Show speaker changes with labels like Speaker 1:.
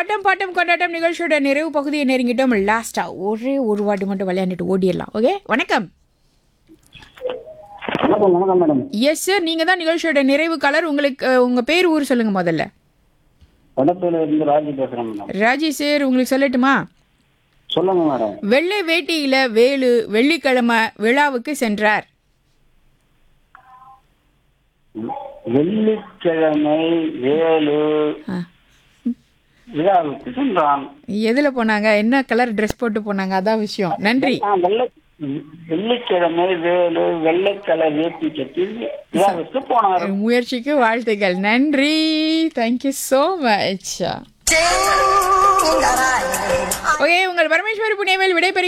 Speaker 1: ஆட்டம் bottom கொண்டாட்டம் நிகழ்ச்சியோட நிறைவு பகுதியை நெருங்கிட்டோம் லாஸ்டா ஒரே ஒரு வாட்டி மட்டும் விளையாண்டுட்டு ஓடிடலாம் ஓகே வணக்கம்
Speaker 2: வணக்கம் வணக்கம் மேடம்
Speaker 1: எஸ் சார் நீங்க தான் நிகழ்ச்சியோட நிறைவு கலர் உங்களுக்கு அஹ், உங்க பேர் ஊர் சொல்லுங்க முதல்ல
Speaker 2: வடப்பேல இருந்து ராஜி பேசுறேன் மேடம்
Speaker 1: ராஜி சார் உங்களுக்கு சொல்லட்டுமா
Speaker 2: சொல்லுங்க மேடம்
Speaker 1: வெள்ளை வேட்டியில வேலு வெள்ளிக்கிழமை விழாவுக்கு சென்றார்
Speaker 2: வெள்ளிக்கிழமை வேலு
Speaker 1: ஆ.
Speaker 2: விழாவுக்கு சென்றான்
Speaker 1: எதுல போனாங்க என்ன கலர் ட்ரெஸ் போட்டு போனாங்க அதான் விஷயம் நன்றி
Speaker 2: ஆ, வெள்ளை வெள்ளிக்கிழமை வேலு வெள்ளை கலர் வேட்டி கட்டி விழாவுக்கு போனார்
Speaker 1: முயற்சிக்கு வாழ்த்துக்கள் நன்றி தேங்க்யூ ஸோ மச் ஓகே உங்கள் பரமேஸ்வரி புனியவேல் விடைபெறுகிறேன்